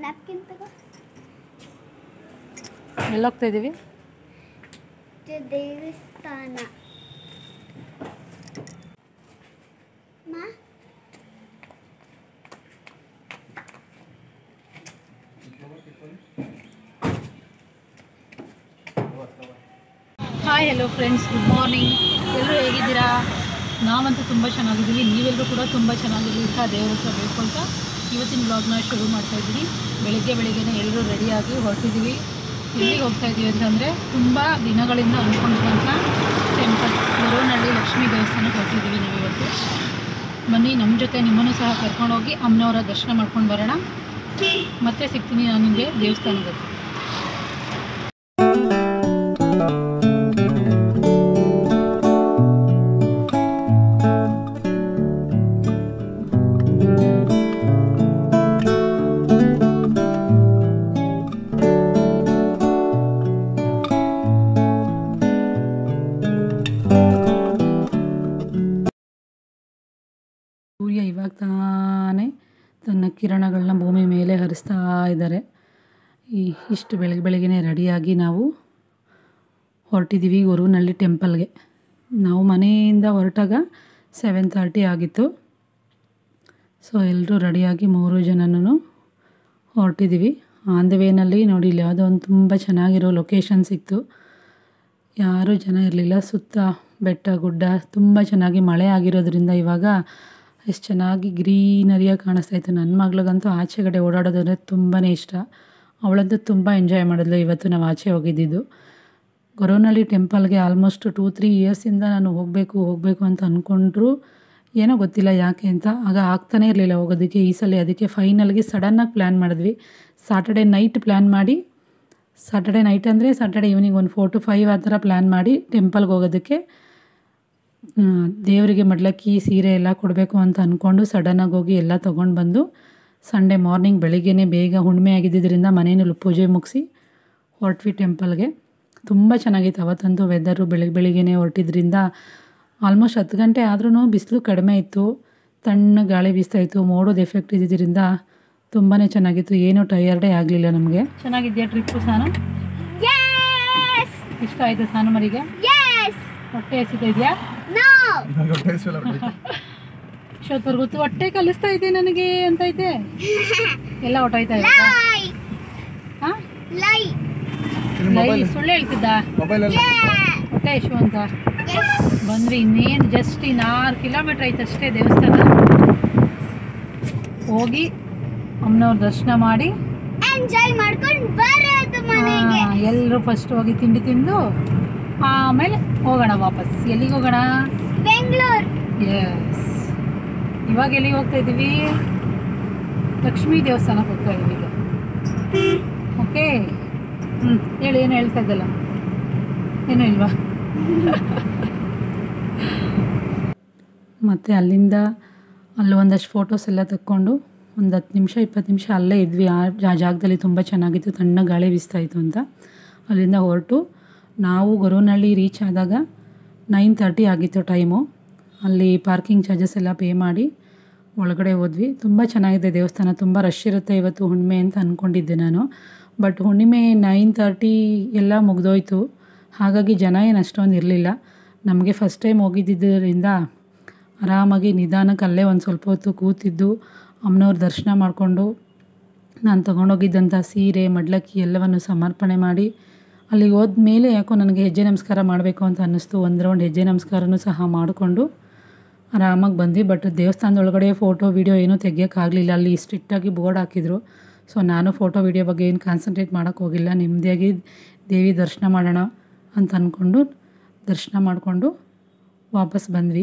Napkin ತಗೋ ಎಲ್ಲಿ ಹೋಗ್ತಾ ಇದ್ದೀವಿ ಇದು ದೇವಸ್ಥಾನ ಮಾ hi hello friends good morning ಎಲ್ಲರೂ ಹೇಗಿದ್ದೀರಾ ನಾವಂತೂ ತುಂಬ ಚೆನ್ನಾಗಿದ್ದೀವಿ ನೀವೆಲ್ಲರೂ ಕೂಡ ತುಂಬ ಚೆನ್ನಾಗಿದ್ದೀವಿ ಅಂತ ದೇವರ ಹತ್ರ ಬೇಡ್ಕೊಳ್ತಾ ಇವತ್ತಿನ ಬ್ಲಾಗ್ನ ಶುರು ಮಾಡ್ತಾ ಇದ್ದೀವಿ ಬೆಳಿಗ್ಗೆ ಬೆಳಿಗ್ಗೆನೇ ಎಲ್ಲರೂ ರೆಡಿಯಾಗಿ ಹೊರಟಿದ್ದೀವಿ ಎಲ್ಲಿಗೆ ಹೋಗ್ತಾ ಇದ್ದೀವಿ ಅಂತಂದರೆ ತುಂಬ ದಿನಗಳಿಂದ ಅಂದ್ಕೊಂಡಿದ್ದಂಥ ಟೆಂಪಲ್ ಗೊರವನಹಳ್ಳಿ ಲಕ್ಷ್ಮೀ ದೇವಸ್ಥಾನಕ್ಕೆ ಹೊರಟಿದ್ದೀವಿ ನಾವು ಇವತ್ತು ಬನ್ನಿ ನಮ್ಮ ಜೊತೆ ನಿಮ್ಮನ್ನು ಸಹ ಕರ್ಕೊಂಡೋಗಿ ಅಮ್ಮನವರ ದರ್ಶನ ಮಾಡ್ಕೊಂಡು ಬರೋಣ ಮತ್ತೆ ಸಿಗ್ತೀನಿ ನಾನು ನಿಮಗೆ ದೇವಸ್ಥಾನದಲ್ಲಿ ಸೂರ್ಯ ಇವಾಗ ತಾನೇ ತನ್ನ ಕಿರಣಗಳನ್ನ ಭೂಮಿ ಮೇಲೆ ಹರಿಸ್ತಾ ಇದ್ದಾರೆ ಈ ಇಷ್ಟು ಬೆಳಗ್ಗೆ ಬೆಳಗ್ಗೆನೇ ರೆಡಿಯಾಗಿ ನಾವು ಹೊರಟಿದ್ದೀವಿ ಗೊರುನಹಳ್ಳಿ ಟೆಂಪಲ್ಗೆ ನಾವು ಮನೆಯಿಂದ ಹೊರಟಾಗ ಸೆವೆನ್ ತರ್ಟಿ ಆಗಿತ್ತು ಸೊ ಎಲ್ಲರೂ ರೆಡಿಯಾಗಿ ಮೂರು ಜನನೂ ಹೊರಟಿದ್ದೀವಿ ಆನ್ ದ ವೇನಲ್ಲಿ ನೋಡಿ ಇಲ್ಲಿ ಯಾವುದೋ ಒಂದು ತುಂಬ ಚೆನ್ನಾಗಿರೋ ಲೊಕೇಶನ್ ಸಿಕ್ತು ಯಾರೂ ಜನ ಇರಲಿಲ್ಲ ಸುತ್ತ ಬೆಟ್ಟ ಗುಡ್ಡ ತುಂಬ ಚೆನ್ನಾಗಿ ಮಳೆ ಆಗಿರೋದ್ರಿಂದ ಇವಾಗ ಎಷ್ಟು ಚೆನ್ನಾಗಿ ಗ್ರೀನರಿಯಾಗಿ ಕಾಣಿಸ್ತಾ ಇತ್ತು ನನ್ನ ಮಗಳಿಗಂತೂ ಆಚೆ ಕಡೆ ಓಡಾಡೋದಂದರೆ ತುಂಬಾ ಇಷ್ಟ ಅವಳಂತೂ ತುಂಬ ಎಂಜಾಯ್ ಮಾಡಿದ್ಲು ಇವತ್ತು ನಾವು ಆಚೆ ಹೋಗಿದ್ದಿದ್ದು ಗೊರವನಹಳ್ಳಿ ಟೆಂಪಲ್ಗೆ ಆಲ್ಮೋಸ್ಟ್ ಟೂ ತ್ರೀ ಇಯರ್ಸಿಂದ ನಾನು ಹೋಗಬೇಕು ಹೋಗಬೇಕು ಅಂತ ಅಂದ್ಕೊಂಡ್ರು ಏನೋ ಗೊತ್ತಿಲ್ಲ ಯಾಕೆ ಅಂತ ಆಗ ಆಗ್ತಾನೇ ಇರಲಿಲ್ಲ ಹೋಗೋದಕ್ಕೆ ಈ ಸಲ ಅದಕ್ಕೆ ಫೈನಲ್ಗೆ ಸಡನ್ನಾಗಿ ಪ್ಲ್ಯಾನ್ ಮಾಡಿದ್ವಿ ಸಾಟರ್ಡೆ ನೈಟ್ ಪ್ಲ್ಯಾನ್ ಮಾಡಿ ಸಾಟರ್ಡೆ ನೈಟ್ ಅಂದರೆ ಸಾಟರ್ಡೆ ಈವ್ನಿಂಗ್ ಒಂದು ಫೋರ್ ಟು ಫೈವ್ ಆ ಥರ ಪ್ಲ್ಯಾನ್ ಮಾಡಿ ಟೆಂಪಲ್ಗೆ ಹೋಗೋದಕ್ಕೆ ಆ, ದೇವರಿಗೆ ಮಡ್ಲಕ್ಕಿ ಸೀರೆ ಎಲ್ಲ ಕೊಡಬೇಕು ಅಂತ ಅಂದ್ಕೊಂಡು ಸಡನ್ನಾಗಿ ಹೋಗಿ ಎಲ್ಲ ತೊಗೊಂಡು ಬಂದು ಸಂಡೇ ಮಾರ್ನಿಂಗ್ ಬೆಳಿಗ್ಗೆನೇ ಬೇಗ ಹುಣ್ಣಿಮೆ ಆಗಿದ್ದರಿಂದ ಮನೆಯಲ್ಲಿ ಪೂಜೆ ಮುಗಿಸಿ ಹೊರಟ್ವಿ ಟೆಂಪಲ್ಗೆ ತುಂಬ ಚೆನ್ನಾಗಿತ್ತು ಅವತ್ತಂತೂ ವೆದರು ಬೆಳಗ್ಗೆ ಬೆಳಿಗ್ಗೆನೇ ಹೊರಟಿದ್ರಿಂದ ಆಲ್ಮೋಸ್ಟ್ ಹತ್ತು ಗಂಟೆ ಆದ್ರೂ ಬಿಸಿಲು ಕಡಿಮೆ ಇತ್ತು ತಣ್ಣ ಗಾಳಿ ಬೀಸ್ತಾ ಇತ್ತು ಮೋಡೋದು ಎಫೆಕ್ಟ್ ಇದ್ದಿದ್ದರಿಂದ ತುಂಬಾ ಚೆನ್ನಾಗಿತ್ತು ಏನೂ ಟಯರ್ಡೇ ಆಗಲಿಲ್ಲ ನಮಗೆ ಚೆನ್ನಾಗಿದೆಯಾ ಟ್ರಿಪ್ಪು ಸಾನು Yes! ಇಷ್ಟ ಆಯಿತು ಸಾನು ಮರಿಗೆ Yes! ಹೊಟ್ಟೆ ಹಸಿತಾ ಇದೆಯಾ No! ಇಷ್ಟೊತ್ತವರೆಗೂ ಗೊತ್ತು ಹೊಟ್ಟೆ ಕಲಿಸ್ತಾ ಇದೆ ನನಗೆ ಅಂತ ಐತೆ ಎಲ್ಲ ಹೊಟ್ಟೋಯ್ತಾ ಇದೆ Lie! ಹಾ Lie! ಲೈ ಸುಳ್ಳು ಹೇಳ್ತಿದ್ದ Yeah! ಹೊಟ್ಟೆ ಎಷ್ಟು ಅಂತ Yes! ಬಂದ್ವಿ ಇನ್ನೇನು ಜಸ್ಟ್ ಇನ್ನು ಆರು ಕಿಲೋಮೀಟ್ರ್ ಐತೆ ಅಷ್ಟೇ ದೇವಸ್ಥಾನ ಹೋಗಿ ಅಮ್ಮನವ್ರ ದರ್ಶನ ಮಾಡಿ Enjoy ಮಾಡ್ಕೊಂಡು ಬರೋದು ಮನೆಗೆ ಎಲ್ಲರೂ ಫಸ್ಟ್ ಹೋಗಿ ತಿಂಡಿ ತಿಂದು ಆಮೇಲೆ ಹೋಗೋಣ ವಾಪಸ್ ಎಲ್ಲಿಗೆ ಹೋಗೋಣ ಬೆಂಗಳೂರು ಎಸ್ ಇವಾಗ ಎಲ್ಲಿಗೆ ಹೋಗ್ತಾ ಇದ್ದೀವಿ ಲಕ್ಷ್ಮೀ ದೇವಸ್ಥಾನಕ್ಕೆ ಹೋಗ್ತಾ ಇದ್ದೀವಿ ಈಗ ಓಕೆ ಹ್ಞೂ ಹೇಳಿ ಏನು ಹೇಳ್ತಾ ಇದ್ದಲ್ಲ ಏನು ಇಲ್ವಾ ಮತ್ತು ಅಲ್ಲಿಂದ ಅಲ್ಲಿ ಒಂದಷ್ಟು ಫೋಟೋಸ್ ಎಲ್ಲ ತಕ್ಕೊಂಡು ಒಂದು ಹತ್ತು ನಿಮಿಷ ಇಪ್ಪತ್ತು ನಿಮಿಷ ಅಲ್ಲೇ ಇದ್ವಿ ಆ ಆ ಜಾಗದಲ್ಲಿ ತುಂಬ ಚೆನ್ನಾಗಿತ್ತು ತಣ್ಣ ಗಾಳಿ ಬೀಸ್ತಾ ಇತ್ತು ಅಂತ ಅಲ್ಲಿಂದ ಹೊರಟು ನಾವು ಗೊರವನಹಳ್ಳಿ ರೀಚ್ ಆದಾಗ ನೈನ್ ತರ್ಟಿ ಆಗಿತ್ತು ಟೈಮು ಅಲ್ಲಿ ಪಾರ್ಕಿಂಗ್ ಚಾರ್ಜಸ್ ಎಲ್ಲ ಪೇ ಮಾಡಿ ಒಳಗಡೆ ಹೋದ್ವಿ ತುಂಬ ಚೆನ್ನಾಗಿದೆ ದೇವಸ್ಥಾನ ತುಂಬ ರಶ್ ಇರುತ್ತೆ ಇವತ್ತು ಹುಣ್ಣಿಮೆ ಅಂತ ಅಂದ್ಕೊಂಡಿದ್ದೆ ನಾನು ಬಟ್ ಹುಣ್ಣಿಮೆ ನೈನ್ ತರ್ಟಿ ಎಲ್ಲ ಮುಗ್ದೋಯ್ತು ಹಾಗಾಗಿ ಜನ ಏನು ಅಷ್ಟೊಂದು ಇರಲಿಲ್ಲ ನಮಗೆ ಫಸ್ಟ್ ಟೈಮ್ ಹೋಗಿದ್ದಿದ್ದರಿಂದ ಆರಾಮಾಗಿ ನಿಧಾನಕ್ಕೆ ಅಲ್ಲೇ ಒಂದು ಸ್ವಲ್ಪ ಹೊತ್ತು ಕೂತಿದ್ದು ಅಮ್ಮನವ್ರ ದರ್ಶನ ಮಾಡಿಕೊಂಡು ನಾನು ತೊಗೊಂಡೋಗಿದ್ದಂಥ ಸೀರೆ ಮಡ್ಲಕ್ಕಿ ಎಲ್ಲವನ್ನು ಸಮರ್ಪಣೆ ಮಾಡಿ ಅಲ್ಲಿಗೆ ಹೋದ್ಮೇಲೆ ಯಾಕೋ ನನಗೆ ಹೆಜ್ಜೆ ನಮಸ್ಕಾರ ಮಾಡಬೇಕು ಅಂತ ಅನ್ನಿಸ್ತು ಒಂದು ರೌಂಡ್ ಹೆಜ್ಜೆ ನಮಸ್ಕಾರನೂ ಸಹ ಮಾಡಿಕೊಂಡು ಆರಾಮಾಗಿ ಬಂದ್ವಿ ಬಟ್ ದೇವಸ್ಥಾನದೊಳಗಡೆ ಫೋಟೋ ವೀಡಿಯೋ ಏನೂ ತೆಗಿಯೋಕ್ಕಾಗಲಿಲ್ಲ ಅಲ್ಲಿ ಸ್ಟ್ರಿಕ್ಟಾಗಿ ಬೋರ್ಡ್ ಹಾಕಿದ್ರು ಸೊ ನಾನು ಫೋಟೋ ವೀಡಿಯೋ ಬಗ್ಗೆ ಏನು ಕಾನ್ಸಂಟ್ರೇಟ್ ಮಾಡೋಕ್ಕೆ ಹೋಗಿಲ್ಲ ನೆಮ್ಮದಿಯಾಗಿ ದೇವಿ ದರ್ಶನ ಮಾಡೋಣ ಅಂತ ಅಂದ್ಕೊಂಡು ದರ್ಶನ ಮಾಡಿಕೊಂಡು ವಾಪಸ್ ಬಂದ್ವಿ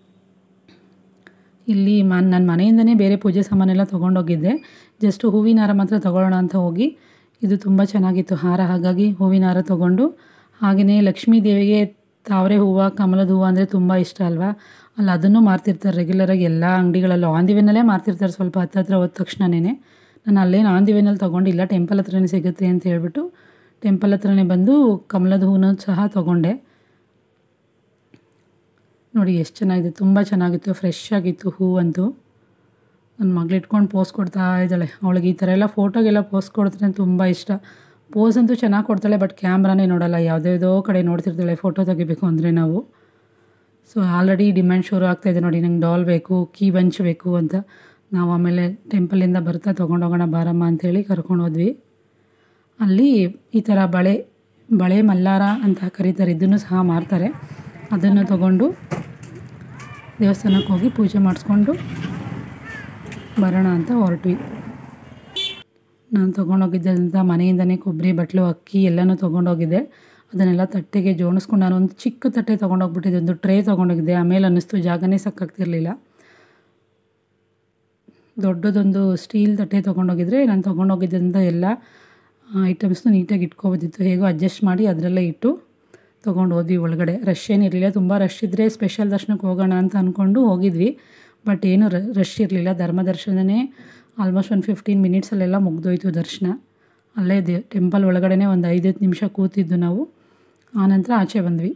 ಇಲ್ಲಿ ಮ ನನ್ನ ಮನೆಯಿಂದನೇ ಬೇರೆ ಪೂಜೆ ಸಾಮಾನೆಲ್ಲ ತೊಗೊಂಡೋಗಿದ್ದೆ ಜಸ್ಟ್ ಹೂವಿನ ಹಾರ ಮಾತ್ರ ತೊಗೊಳ್ಳೋಣ ಅಂತ ಹೋಗಿ ಇದು ತುಂಬ ಚೆನ್ನಾಗಿತ್ತು ಹಾರ ಹಾಗಾಗಿ ಹೂವಿನ ಹಾರ ತೊಗೊಂಡು ಹಾಗೆಯೇ ಲಕ್ಷ್ಮೀ ದೇವಿಗೆ ತಾವರೆ ಹೂವು ಕಮಲದ ಹೂವು ಅಂದರೆ ತುಂಬ ಇಷ್ಟ ಅಲ್ವಾ ಅಲ್ಲಿ ಅದನ್ನು ಮಾರ್ತಿರ್ತಾರೆ ರೆಗ್ಯುಲರಾಗಿ ಎಲ್ಲ ಅಂಗಡಿಗಳಲ್ಲೂ ಆನ್ ದಿ ವೇನಲ್ಲೇ ಮಾರ್ತಿರ್ತಾರೆ ಸ್ವಲ್ಪ ಹತ್ತತ್ರ ಹೋದ ತಕ್ಷಣವೇ ನಾನು ಅಲ್ಲೇನು ಆನ್ ದಿ ವೇನಲ್ಲಿ ತೊಗೊಂಡಿಲ್ಲ ಟೆಂಪಲ್ ಹತ್ರನೇ ಸಿಗುತ್ತೆ ಅಂತ ಹೇಳ್ಬಿಟ್ಟು ಟೆಂಪಲ್ ಹತ್ರನೇ ಬಂದು ಕಮಲದ ಹೂವನ್ನು ಸಹ ತೊಗೊಂಡೆ ನೋಡಿ ಎಷ್ಟು ಚೆನ್ನಾಗಿದೆ ತುಂಬ ಚೆನ್ನಾಗಿತ್ತು ಫ್ರೆಶ್ ಆಗಿತ್ತು ಹೂವಂತೂ ನನ್ನ ಮಗಳು ಇಟ್ಕೊಂಡು ಪೋಸ್ ಕೊಡ್ತಾ ಇದ್ದಾಳೆ ಅವಳಿಗೆ ಈ ಥರ ಎಲ್ಲ ಫೋಟೋಗೆಲ್ಲ ಪೋಸ್ ಕೊಡ್ತಾರೆ ತುಂಬ ಇಷ್ಟ ಪೋಸ್ ಅಂತೂ ಚೆನ್ನಾಗಿ ಕೊಡ್ತಾಳೆ ಬಟ್ ಕ್ಯಾಮ್ರಾನೇ ನೋಡಲ್ಲ ಯಾವುದ್ಯಾವುದೋ ಕಡೆ ನೋಡ್ತಿರ್ತಾಳೆ ಫೋಟೋ ತೆಗಿಬೇಕು ಅಂದರೆ ನಾವು ಸೊ ಆಲ್ರೆಡಿ ಡಿಮ್ಯಾಂಡ್ ಶುರು ಆಗ್ತಾಯಿದೆ ನೋಡಿ ನಂಗೆ ಡಾಲ್ ಬೇಕು ಕೀ ಬಂಚ್ ಬೇಕು ಅಂತ ನಾವು ಆಮೇಲೆ ಟೆಂಪಲಿಂದ ಬರ್ತಾ ತೊಗೊಂಡೋಗೋಣ ಬಾರಮ್ಮ ಅಂಥೇಳಿ ಕರ್ಕೊಂಡು ಹೋದ್ವಿ ಅಲ್ಲಿ ಈ ಥರ ಬಳೆ ಬಳೆ ಮಲ್ಲಾರ ಅಂತ ಕರೀತಾರೆ ಇದನ್ನು ಸಹ ಮಾರ್ತಾರೆ ಅದನ್ನು ತಗೊಂಡು ದೇವಸ್ಥಾನಕ್ಕೆ ಹೋಗಿ ಪೂಜೆ ಮಾಡಿಸ್ಕೊಂಡು ಬರೋಣ ಅಂತ ಹೊರಟ್ವಿ ನಾನು ತೊಗೊಂಡೋಗಿದ್ದಂಥ ಮನೆಯಿಂದನೇ ಕೊಬ್ಬರಿ ಬಟ್ಲು ಅಕ್ಕಿ ಎಲ್ಲನೂ ತೊಗೊಂಡೋಗಿದ್ದೆ ಅದನ್ನೆಲ್ಲ ತಟ್ಟೆಗೆ ಜೋಡಿಸ್ಕೊಂಡು ನಾನು ಒಂದು ಚಿಕ್ಕ ತಟ್ಟೆ ತೊಗೊಂಡೋಗ್ಬಿಟ್ಟಿದ್ದೆ ಒಂದು ಟ್ರೇ ತೊಗೊಂಡೋಗಿದ್ದೆ ಆಮೇಲೆ ಅನ್ನಿಸ್ತು ಜಾಗನೇ ಸಾಕಾಗ್ತಿರ್ಲಿಲ್ಲ ದೊಡ್ಡದೊಂದು ಸ್ಟೀಲ್ ತಟ್ಟೆ ತೊಗೊಂಡೋಗಿದ್ರೆ ನಾನು ತೊಗೊಂಡೋಗಿದ್ದಂಥ ಎಲ್ಲ ಐಟಮ್ಸ್ನು ನೀಟಾಗಿ ಇಟ್ಕೊಬೋದಿತ್ತು ಹೇಗೋ ಅಡ್ಜಸ್ಟ್ ಮಾಡಿ ಅದರಲ್ಲೇ ಇಟ್ಟು ತೊಗೊಂಡು ಹೋದ್ವಿ ಒಳಗಡೆ ರಶ್ ಏನಿರಲಿಲ್ಲ ತುಂಬ ರಶ್ ಇದ್ದರೆ ಸ್ಪೆಷಲ್ ದರ್ಶನಕ್ಕೆ ಹೋಗೋಣ ಅಂತ ಅಂದ್ಕೊಂಡು ಹೋಗಿದ್ವಿ ಬಟ್ ಏನು ರಶ್ ಇರಲಿಲ್ಲ ಧರ್ಮ ದರ್ಶನನೇ ಆಲ್ಮೋಸ್ಟ್ ಒಂದು ಫಿಫ್ಟೀನ್ ಮಿನಿಟ್ಸಲ್ಲೆಲ್ಲ ಮುಗ್ದೋಯ್ತು ದರ್ಶನ ಅಲ್ಲೇ ದೇ ಟೆಂಪಲ್ ಒಳಗಡೆ ಒಂದು ಐದತ್ತು ನಿಮಿಷ ಕೂತಿದ್ದು ನಾವು ಆನಂತರ ಆಚೆ ಬಂದ್ವಿ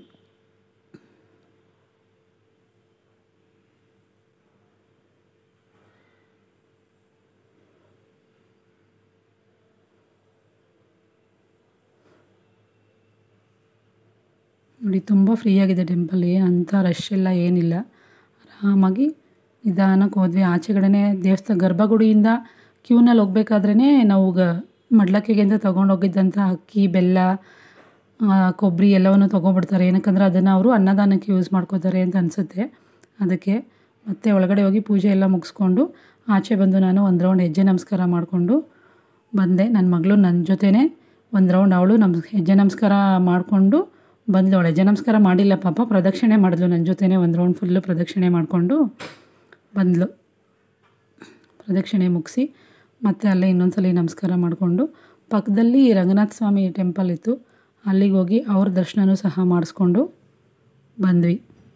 ನೋಡಿ ತುಂಬ ಫ್ರೀಯಾಗಿದೆ ಟೆಂಪಲ್ ಏನಂತ ರಶ್ ಎಲ್ಲ ಏನಿಲ್ಲ ಆರಾಮಾಗಿ ನಿಧಾನಕ್ಕೆ ಹೋದ್ವಿ ಆಚೆಗಡೆ ದೇವಸ್ಥಾನ ಗರ್ಭಗುಡಿಯಿಂದ ಕ್ಯೂನಲ್ಲಿ ಹೋಗ್ಬೇಕಾದ್ರೇ ನಾವು ಗ ಮಡ್ಲಕ್ಕಿಗೆ ಅಂತ ತೊಗೊಂಡೋಗಿದ್ದಂಥ ಅಕ್ಕಿ ಬೆಲ್ಲ ಆ, ಕೊಬ್ಬರಿ ಎಲ್ಲವನ್ನು ತೊಗೊಂಡ್ಬಿಡ್ತಾರೆ ಏನಕ್ಕಂದ್ರೆ ಅದನ್ನು ಅವರು ಅನ್ನದಾನಕ್ಕೆ ಯೂಸ್ ಮಾಡ್ಕೋತಾರೆ ಅಂತ ಅನಿಸುತ್ತೆ ಅದಕ್ಕೆ ಮತ್ತೆ ಒಳಗಡೆ ಹೋಗಿ ಪೂಜೆ ಎಲ್ಲ ಮುಗಿಸ್ಕೊಂಡು ಆಚೆ ಬಂದು ನಾನು ಒಂದು ರೌಂಡ್ ಹೆಜ್ಜೆ ನಮಸ್ಕಾರ ಮಾಡಿಕೊಂಡು ಬಂದೆ ನನ್ನ ಮಗಳು ನನ್ನ ಜೊತೆನೇ ಒಂದು ರೌಂಡ್ ಅವಳು ನಮ್ ಹೆಜ್ಜೆ ನಮಸ್ಕಾರ ಮಾಡಿಕೊಂಡು ಬಂದಳು ಅವಳು ಹೆಜ್ಜೆ ನಮಸ್ಕಾರ ಮಾಡಿಲ್ಲ ಪಾಪ ಪ್ರದಕ್ಷಿಣೆ ಮಾಡಿದ್ಲು ನನ್ನ ಜೊತೆನೇ ಒಂದು ರೌಂಡ್ ಫುಲ್ಲು ಪ್ರದಕ್ಷಿಣೆ ಮಾಡಿಕೊಂಡು ಬಂದಳು ಪ್ರದಕ್ಷಿಣೆ ಮುಗಿಸಿ ಮತ್ತೆ ಅಲ್ಲೇ ಇನ್ನೊಂದ್ಸಲ ನಮಸ್ಕಾರ ಮಾಡಿಕೊಂಡು ಪಕ್ಕದಲ್ಲಿ ರಂಗನಾಥ ಸ್ವಾಮಿ ಟೆಂಪಲ್ ಇತ್ತು ಅಲ್ಲಿಗೆ ಹೋಗಿ ಅವ್ರ ದರ್ಶನನೂ ಸಹ ಮಾಡಿಸ್ಕೊಂಡು ಬಂದ್ವಿ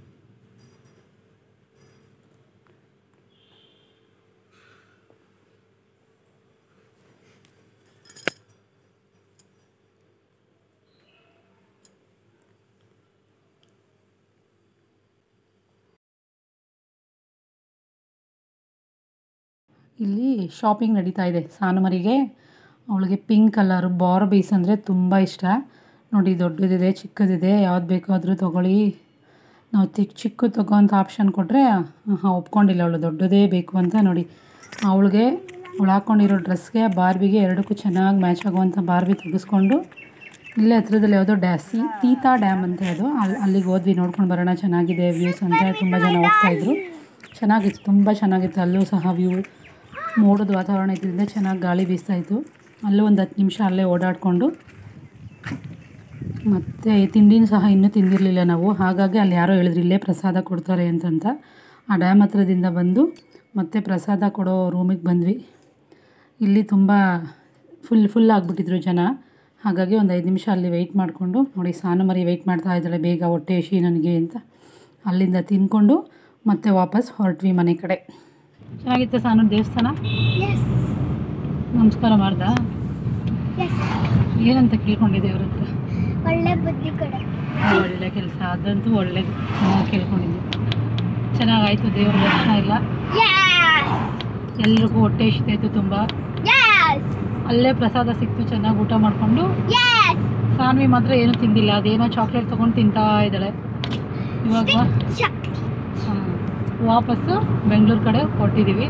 ಇಲ್ಲಿ ಶಾಪಿಂಗ್ ನಡೀತಾ ಇದೆ ಸಾನುಮರಿಗೆ ಅವಳಿಗೆ ಪಿಂಕ್ ಕಲರ್ ಬಾರ್ಬೀಸ್ ಅಂದರೆ ತುಂಬ ಇಷ್ಟ ನೋಡಿ ದೊಡ್ಡದಿದೆ ಚಿಕ್ಕದಿದೆ ಯಾವ್ದು ಬೇಕಾದರೂ ತೊಗೊಳ್ಳಿ ನಾವು ಚಿಕ್ಕ ಚಿಕ್ಕ ತಗೋ ಅಂತ ಆಪ್ಷನ್ ಕೊಟ್ಟರೆ ಹಾಂ ಒಪ್ಕೊಂಡಿಲ್ಲ ಅವಳು ದೊಡ್ಡದೇ ಬೇಕು ಅಂತ ನೋಡಿ ಅವಳಿಗೆ ಅವಳು ಹಾಕ್ಕೊಂಡಿರೋ ಡ್ರೆಸ್ಗೆ ಬಾರ್ಬಿಗೆ ಎರಡಕ್ಕೂ ಚೆನ್ನಾಗಿ ಮ್ಯಾಚ್ ಆಗುವಂಥ ಬಾರ್ಬಿ ತೆಗೆಸ್ಕೊಂಡು ಇಲ್ಲೇ ಹತ್ರದಲ್ಲಿ ಯಾವುದೋ ಡ್ಯಾಸಿ ತೀತಾ ಡ್ಯಾಮ್ ಅಂತ ಅದು ಅಲ್ಲಿ ಅಲ್ಲಿಗೆ ಹೋದ್ವಿ ನೋಡ್ಕೊಂಡು ಬರೋಣ ಚೆನ್ನಾಗಿದೆ ವ್ಯೂಸ್ ಅಂತ ತುಂಬ ಜನ ಹೋಗ್ತಾಯಿದ್ರು ಚೆನ್ನಾಗಿತ್ತು ತುಂಬ ಚೆನ್ನಾಗಿತ್ತು ಅಲ್ಲೂ ಸಹ ವ್ಯೂ ಮೋಡದ ವಾತಾವರಣ ಇದ್ರಿಂದ ಚೆನ್ನಾಗಿ ಗಾಳಿ ಬೀಸ್ತಾ ಇತ್ತು ಅಲ್ಲೂ ಒಂದು ಹತ್ತು ನಿಮಿಷ ಅಲ್ಲೇ ಓಡಾಡಿಕೊಂಡು ಮತ್ತು ತಿಂಡಿನೂ ಸಹ ಇನ್ನೂ ತಿಂದಿರಲಿಲ್ಲ ನಾವು ಹಾಗಾಗಿ ಅಲ್ಲಿ ಯಾರೋ ಹೇಳಿದ್ರು ಇಲ್ಲೇ ಪ್ರಸಾದ ಕೊಡ್ತಾರೆ ಅಂತಂತ ಆ ಡ್ಯಾಮ್ ಹತ್ರದಿಂದ ಬಂದು ಮತ್ತೆ ಪ್ರಸಾದ ಕೊಡೋ ರೂಮಿಗೆ ಬಂದ್ವಿ ಇಲ್ಲಿ ತುಂಬ ಫುಲ್ ಫುಲ್ ಆಗಿಬಿಟ್ಟಿದ್ರು ಜನ ಹಾಗಾಗಿ ಒಂದು ಐದು ನಿಮಿಷ ಅಲ್ಲಿ ವೆಯ್ಟ್ ಮಾಡಿಕೊಂಡು ನೋಡಿ ಸಾನು ಮರಿ ವೆಯ್ಟ್ ಮಾಡ್ತಾ ಇದ್ದಾಳೆ ಬೇಗ ಹೊಟ್ಟೆ ಹಸಿ ನನಗೆ ಅಂತ ಅಲ್ಲಿಂದ ತಿಂದ್ಕೊಂಡು ಮತ್ತೆ ವಾಪಸ್ ಹೊರಟ್ವಿ ಮನೆ ಕಡೆ ಚೆನ್ನಾಗಿತ್ತು ಸಾನು ದೇವಸ್ಥಾನ ಎಸ್ ನಮಸ್ಕಾರ ಮಾಡ್ದ ಎಸ್ ಏನಂತ ಕೇಳ್ಕೊಂಡಿದ್ದೆ ಅವ್ರ ಹತ್ರ ಒಳ್ಳೆ ಬುದ್ಧಿ ಕೊಡ ಒಳ್ಳೆ ಕೆಲಸ ಅದಂತೂ ಒಳ್ಳೇದು ಚೆನ್ನಾಗಿ ಕೇಳ್ಕೊಂಡಿದ್ದೆ ಚೆನ್ನಾಗಾಯಿತು ದೇವರ ದರ್ಶನ ಎಲ್ಲ ಯಸ್ ಎಲ್ರಿಗೂ ಹೊಟ್ಟೆ ಇಷ್ಟಾಯಿತು ತುಂಬ ಯಸ್ ಅಲ್ಲೇ ಪ್ರಸಾದ ಸಿಕ್ತು ಚೆನ್ನಾಗಿ ಊಟ ಮಾಡಿಕೊಂಡು ಯಸ್ ಸಾನ್ವಿ ಮಾತ್ರ ಏನೂ ತಿಂದಿಲ್ಲ ಅದೇನೋ ಚಾಕ್ಲೇಟ್ ತೊಗೊಂಡು ತಿಂತಾ ಇದ್ದಾಳೆ ಇವಾಗ ಶಕ್ತಿ ಆ, ವಾಪಸ್ಸು ಬೆಂಗಳೂರು ಕಡೆ ಹೊರಟಿದ್ದೀವಿ